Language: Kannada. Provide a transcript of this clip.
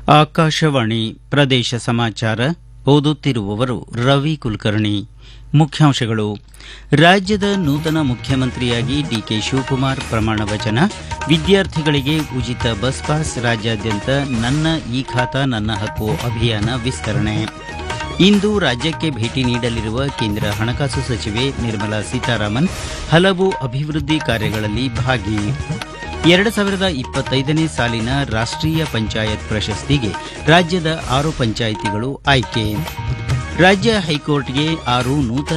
ಆಕಾಶವಾಣಿ ಪ್ರದೇಶ ಸಮಾಚಾರ ಓದುತ್ತಿರುವವರು ರವಿ ಕುಲಕರ್ಣಿ ಮುಖ್ಯಾಂಶಗಳು ರಾಜ್ಯದ ನೂತನ ಮುಖ್ಯಮಂತ್ರಿಯಾಗಿ ಡಿಕೆ ಶಿವಕುಮಾರ್ ಪ್ರಮಾಣ ವಚನ ವಿದ್ಯಾರ್ಥಿಗಳಿಗೆ ಉಚಿತ ಬಸ್ ಪಾಸ್ ರಾಜ್ಯಾದ್ಯಂತ ನನ್ನ ಈ ಖಾತಾ ನನ್ನ ಹಕ್ಕು ಅಭಿಯಾನ ವಿಸ್ತರಣೆ ಇಂದು ರಾಜ್ಯಕ್ಕೆ ಭೇಟಿ ನೀಡಲಿರುವ ಕೇಂದ್ರ ಹಣಕಾಸು ಸಚಿವೆ ನಿರ್ಮಲಾ ಸೀತಾರಾಮನ್ ಹಲವು ಅಭಿವೃದ್ಧಿ ಕಾರ್ಯಗಳಲ್ಲಿ ಭಾಗಿ ಎರಡು ಸಾವಿರದ ಇಪ್ಪತ್ತೈದನೇ ಸಾಲಿನ ರಾಷ್ಟೀಯ ಪಂಚಾಯತ್ ಪ್ರಶಸ್ತಿಗೆ ರಾಜ್ಯದ ಆರು ಪಂಚಾಯಿತಿಗಳು ಆಯ್ಕೆ ರಾಜ್ಯ ಹೈಕೋರ್ಟ್ಗೆ ಆರು ನೂತನ